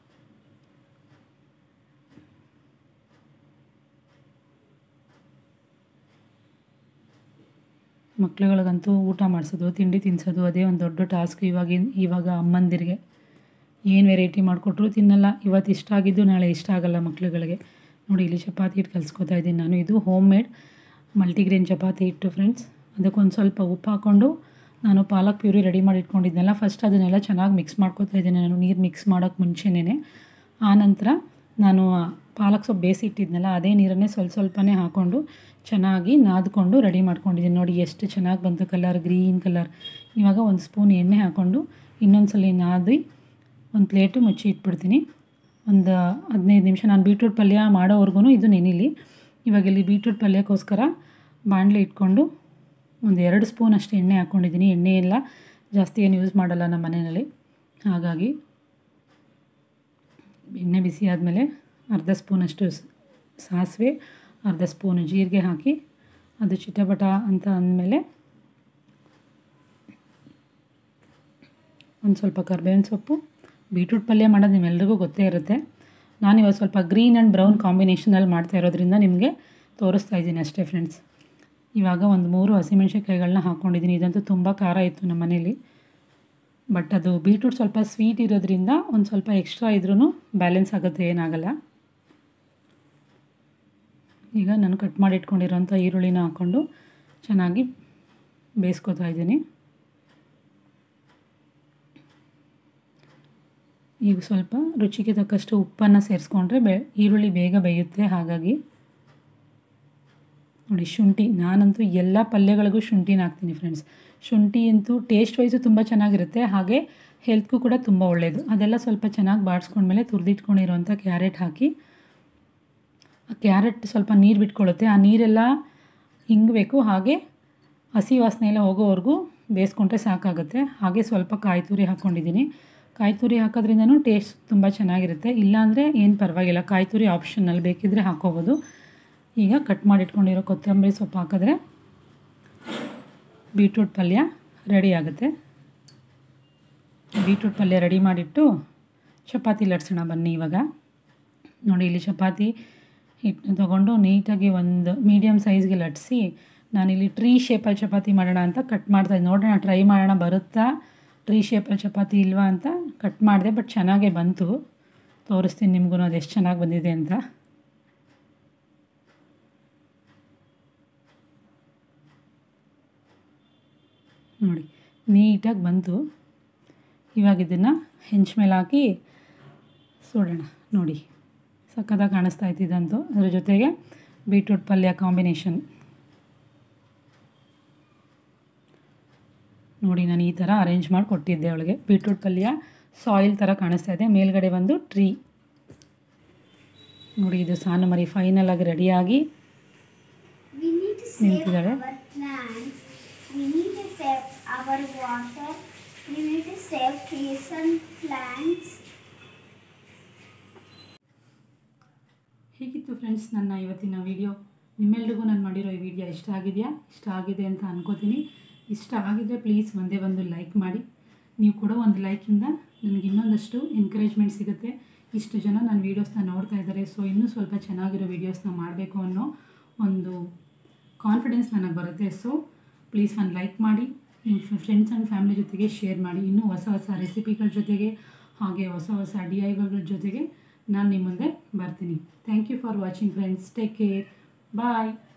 ಮಕ್ಳುಗಳಿಗಂತೂ ಊಟ ಮಾಡಿಸೋದು ತಿಂಡಿ ತಿನ್ನಿಸೋದು ಅದೇ ಒಂದು ದೊಡ್ಡ ಟಾಸ್ಕ್ ಇವಾಗಿನ ಇವಾಗ ಅಮ್ಮಂದಿರಿಗೆ ಏನು ವೆರೈಟಿ ಮಾಡಿಕೊಟ್ರು ತಿನ್ನಲ್ಲ ಇವತ್ತು ಇಷ್ಟ ಆಗಿದ್ದು ನಾಳೆ ಇಷ್ಟ ಆಗಲ್ಲ ಮಕ್ಳುಗಳಿಗೆ ನೋಡಿ ಇಲ್ಲಿ ಚಪಾತಿ ಹಿಟ್ಟು ಕಲಿಸ್ಕೊತಾ ಇದ್ದೀನಿ ನಾನು ಇದು ಹೋಮ್ ಮೇಡ್ ಮಲ್ಟಿಗ್ರೇನ್ ಚಪಾತಿ ಹಿಟ್ಟು ಫ್ರೆಂಡ್ಸ್ ಅದಕ್ಕೊಂದು ಸ್ವಲ್ಪ ಉಪ್ಪು ಹಾಕ್ಕೊಂಡು ನಾನು ಪಾಲಕ್ ಪ್ಯೂರಿ ರೆಡಿ ಮಾಡಿ ಇಟ್ಕೊಂಡಿದ್ನಲ್ಲ ಫಸ್ಟ್ ಅದನ್ನೆಲ್ಲ ಚೆನ್ನಾಗಿ ಮಿಕ್ಸ್ ಮಾಡ್ಕೊತಾ ಇದ್ದೀನಿ ನಾನು ನೀರು ಮಿಕ್ಸ್ ಮಾಡೋಕ್ಕೆ ಮುಂಚೆನೇ ಆನಂತರ ನಾನು ಪಾಲಕ್ ಸೊಪ್ಪು ಬೇಯಿಸಿ ಇಟ್ಟಿದ್ನಲ್ಲ ಅದೇ ನೀರನ್ನೇ ಸ್ವಲ್ಪ ಸ್ವಲ್ಪನೇ ಹಾಕ್ಕೊಂಡು ಚೆನ್ನಾಗಿ ನಾದ್ಕೊಂಡು ರೆಡಿ ಮಾಡ್ಕೊಂಡಿದ್ದೀನಿ ನೋಡಿ ಎಷ್ಟು ಚೆನ್ನಾಗಿ ಬಂತು ಕಲರ್ ಗ್ರೀನ್ ಕಲರ್ ಇವಾಗ ಒಂದು ಸ್ಪೂನ್ ಎಣ್ಣೆ ಹಾಕ್ಕೊಂಡು ಇನ್ನೊಂದು ಸಲ ನಾದಿ ಒಂದು ಪ್ಲೇಟು ಮುಚ್ಚಿ ಇಟ್ಬಿಡ್ತೀನಿ ಒಂದು ಹದಿನೈದು ನಿಮಿಷ ನಾನು ಬೀಟ್ರೂಟ್ ಪಲ್ಯ ಮಾಡೋವರೆಗೂ ಇದು ನೆನಿಲಿ ಇವಾಗ ಇಲ್ಲಿ ಬೀಟ್ರೂಟ್ ಪಲ್ಯಕ್ಕೋಸ್ಕರ ಬಾಣಲೆ ಇಟ್ಕೊಂಡು ಒಂದು ಎರಡು ಸ್ಪೂನ್ ಅಷ್ಟು ಎಣ್ಣೆ ಹಾಕ್ಕೊಂಡಿದ್ದೀನಿ ಎಣ್ಣೆ ಎಲ್ಲ ಜಾಸ್ತಿ ಏನು ಯೂಸ್ ಮಾಡಲ್ಲ ನಮ್ಮ ಮನೆಯಲ್ಲಿ ಹಾಗಾಗಿ ಎಣ್ಣೆ ಬಿಸಿ ಆದಮೇಲೆ ಅರ್ಧ ಸ್ಪೂನಷ್ಟು ಸ್- ಸಾಸಿವೆ ಅರ್ಧ ಸ್ಪೂನು ಜೀರಿಗೆ ಹಾಕಿ ಅದು ಚಿಟಪಟ ಅಂತ ಅಂದಮೇಲೆ ಒಂದು ಸ್ವಲ್ಪ ಕರ್ಬೇವಿನ ಸೊಪ್ಪು ಬೀಟ್ರೂಟ್ ಪಲ್ಯ ಮಾಡೋದು ನಿಮ್ಮೆಲ್ರಿಗೂ ಗೊತ್ತೇ ಇರುತ್ತೆ ನಾನು ಇವಾಗ ಸ್ವಲ್ಪ ಗ್ರೀನ್ ಆ್ಯಂಡ್ ಬ್ರೌನ್ ಕಾಂಬಿನೇಷನಲ್ಲಿ ಮಾಡ್ತಾ ಇರೋದ್ರಿಂದ ನಿಮಗೆ ತೋರಿಸ್ತಾ ಇದ್ದೀನಿ ಅಷ್ಟೇ ಫ್ರೆಂಡ್ಸ್ ಇವಾಗ ಒಂದು ಮೂರು ಹಸಿಮೆಣ್ಸಿನ್ಕಾಯಿಗಳನ್ನ ಹಾಕ್ಕೊಂಡಿದ್ದೀನಿ ಇದಂತೂ ತುಂಬ ಖಾರ ಇತ್ತು ನಮ್ಮ ಮನೇಲಿ ಬಟ್ ಅದು ಬೀಟ್ರೂಟ್ ಸ್ವಲ್ಪ ಸ್ವೀಟ್ ಇರೋದ್ರಿಂದ ಒಂದು ಸ್ವಲ್ಪ ಎಕ್ಸ್ಟ್ರಾ ಇದ್ರೂ ಬ್ಯಾಲೆನ್ಸ್ ಆಗುತ್ತೆ ಏನಾಗಲ್ಲ ಈಗ ನಾನು ಕಟ್ ಮಾಡಿ ಇಟ್ಕೊಂಡಿರೋಂಥ ಈರುಳ್ಳಿನ ಹಾಕ್ಕೊಂಡು ಚೆನ್ನಾಗಿ ಬೇಯಿಸ್ಕೊತಾ ಇದ್ದೀನಿ ಈಗ ಸ್ವಲ್ಪ ರುಚಿಗೆ ತಕ್ಕಷ್ಟು ಉಪ್ಪನ್ನು ಸೇರಿಸ್ಕೊಂಡ್ರೆ ಬೆ ಈರುಳ್ಳಿ ಬೇಗ ಬೇಯುತ್ತೆ ಹಾಗಾಗಿ ನೋಡಿ ಶುಂಠಿ ನಾನಂತೂ ಎಲ್ಲ ಪಲ್ಯಗಳಿಗೂ ಶುಂಠಿನ ಹಾಕ್ತೀನಿ ಫ್ರೆಂಡ್ಸ್ ಶುಂಠಿ ಅಂತೂ ಟೇಸ್ಟ್ ವೈಸು ತುಂಬ ಚೆನ್ನಾಗಿರುತ್ತೆ ಹಾಗೆ ಹೆಲ್ತ್ಗೂ ಕೂಡ ತುಂಬ ಒಳ್ಳೆಯದು ಅದೆಲ್ಲ ಸ್ವಲ್ಪ ಚೆನ್ನಾಗಿ ಬಾಡಿಸ್ಕೊಂಡ್ಮೇಲೆ ತುರಿದಿಟ್ಕೊಂಡಿರೋಂಥ ಕ್ಯಾರೆಟ್ ಹಾಕಿ ಆ ಕ್ಯಾರೆಟ್ ಸ್ವಲ್ಪ ನೀರು ಬಿಟ್ಕೊಳ್ಳುತ್ತೆ ಆ ನೀರೆಲ್ಲ ಹಿಂಗಬೇಕು ಹಾಗೆ ಹಸಿ ವಾಸನೆ ಎಲ್ಲ ಹೋಗೋವರೆಗೂ ಬೇಯಿಸ್ಕೊಂಡ್ರೆ ಸಾಕಾಗುತ್ತೆ ಹಾಗೆ ಸ್ವಲ್ಪ ಕಾಯಿ ತುರಿ ಹಾಕ್ಕೊಂಡಿದ್ದೀನಿ ಕಾಯಿ ತುರಿ ಹಾಕೋದ್ರಿಂದನೂ ಟೇಸ್ಟ್ ತುಂಬ ಚೆನ್ನಾಗಿರುತ್ತೆ ಇಲ್ಲಾಂದರೆ ಏನು ಪರವಾಗಿಲ್ಲ ಕಾಯಿ ತುರಿ ಆಪ್ಷನಲ್ ಬೇಕಿದ್ದರೆ ಹಾಕ್ಕೋಬೋದು ಈಗ ಕಟ್ ಮಾಡಿ ಇಟ್ಕೊಂಡಿರೋ ಕೊತ್ತಂಬರಿ ಸೊಪ್ಪು ಹಾಕಿದ್ರೆ ಬೀಟ್ರೂಟ್ ಪಲ್ಯ ರೆಡಿ ಆಗುತ್ತೆ ಬೀಟ್ರೂಟ್ ಪಲ್ಯ ರೆಡಿ ಮಾಡಿಟ್ಟು ಚಪಾತಿ ಲಟ್ಸೋಣ ಬನ್ನಿ ಇವಾಗ ನೋಡಿ ಇಲ್ಲಿ ಚಪಾತಿ ಹಿಟ್ಟನ್ನ ತೊಗೊಂಡು ನೀಟಾಗಿ ಒಂದು ಮೀಡಿಯಮ್ ಸೈಜ್ಗೆ ಲಟ್ಸಿ ನಾನಿಲ್ಲಿ ಟ್ರೀ ಶೇಪಲ್ಲಿ ಚಪಾತಿ ಮಾಡೋಣ ಅಂತ ಕಟ್ ಮಾಡ್ತಾಯಿದ್ದೆ ನೋಡೋಣ ಟ್ರೈ ಮಾಡೋಣ ಬರುತ್ತಾ ಟ್ರೀ ಶೇಪಲ್ಲಿ ಚಪಾತಿ ಇಲ್ವಾ ಅಂತ ಕಟ್ ಮಾಡಿದೆ ಬಟ್ ಚೆನ್ನಾಗೇ ಬಂತು ತೋರಿಸ್ತೀನಿ ನಿಮಗೂ ಅದು ಎಷ್ಟು ಚೆನ್ನಾಗಿ ಬಂದಿದೆ ಅಂತ ನೋಡಿ ನೀಟಾಗಿ ಬಂತು ಇವಾಗ ಇದನ್ನು ಹೆಂಚು ಮೇಲೆ ಹಾಕಿ ಸುಡೋಣ ನೋಡಿ ಸಕ್ಕತ್ತಾಗಿ ಕಾಣಿಸ್ತಾ ಇತ್ತು ಇದಂತೂ ಅದ್ರ ಜೊತೆಗೆ ಬೀಟ್ರೂಟ್ ಪಲ್ಯ ಕಾಂಬಿನೇಷನ್ ನೋಡಿ ನಾನು ಈ ಥರ ಅರೇಂಜ್ ಮಾಡಿ ಕೊಟ್ಟಿದ್ದೆ ಅವಳಿಗೆ ಬೀಟ್ರೂಟ್ ಪಲ್ಯ ಸಾಯಿಲ್ ಥರ ಕಾಣಿಸ್ತಾ ಇದೆ ಮೇಲ್ಗಡೆ ಬಂದು ಟ್ರೀ ನೋಡಿ ಇದು ಸಾನು ಮರಿ ಫೈನಲ್ ಆಗಿ ರೆಡಿಯಾಗಿ We need to save ನಿಂತಿದ್ದಾಳೆ our plants. We need to save our water. We need to save trees and plants. ಹೀಗಿತ್ತು ಫ್ರೆಂಡ್ಸ್ ನನ್ನ ಇವತ್ತಿನ ವಿಡಿಯೋ ನಿಮ್ಮೆಲ್ರಿಗೂ ನಾನು ಮಾಡಿರೋ ಈ ವಿಡಿಯೋ ಇಷ್ಟ ಆಗಿದೆಯಾ ಇಷ್ಟ ಆಗಿದೆ ಅಂತ ಅನ್ಕೋತೀನಿ ಇಷ್ಟ ಆಗಿದ್ರೆ ಪ್ಲೀಸ್ ಒಂದೇ ಒಂದು ಲೈಕ್ ಮಾಡಿ ನೀವು ಕೊಡೋ ಒಂದು ಲೈಕಿಂದ ನನಗೆ ಇನ್ನೊಂದಷ್ಟು ಎನ್ಕರೇಜ್ಮೆಂಟ್ ಸಿಗುತ್ತೆ ಇಷ್ಟು ಜನ ನನ್ನ ವೀಡಿಯೋಸ್ನ ನೋಡ್ತಾ ಇದ್ದಾರೆ ಸೊ ಇನ್ನೂ ಸ್ವಲ್ಪ ಚೆನ್ನಾಗಿರೋ ವೀಡಿಯೋಸ್ನ ಮಾಡಬೇಕು ಅನ್ನೋ ಒಂದು ಕಾನ್ಫಿಡೆನ್ಸ್ ನನಗೆ ಬರುತ್ತೆ ಸೊ ಪ್ಲೀಸ್ ಒಂದು ಲೈಕ್ ಮಾಡಿ ನಿಮ್ಮ ಫ್ರೆಂಡ್ಸ್ ಆ್ಯಂಡ್ ಫ್ಯಾಮಿಲಿ ಜೊತೆಗೆ ಶೇರ್ ಮಾಡಿ ಇನ್ನೂ ಹೊಸ ಹೊಸ ರೆಸಿಪಿಗಳ ಜೊತೆಗೆ ಹಾಗೆ ಹೊಸ ಹೊಸ ಡಿ ಐ ವೈಗಳ ಜೊತೆಗೆ ನಾನು ನಿಮ್ಮ ಮುಂದೆ ಬರ್ತೀನಿ thank you for watching friends take care bye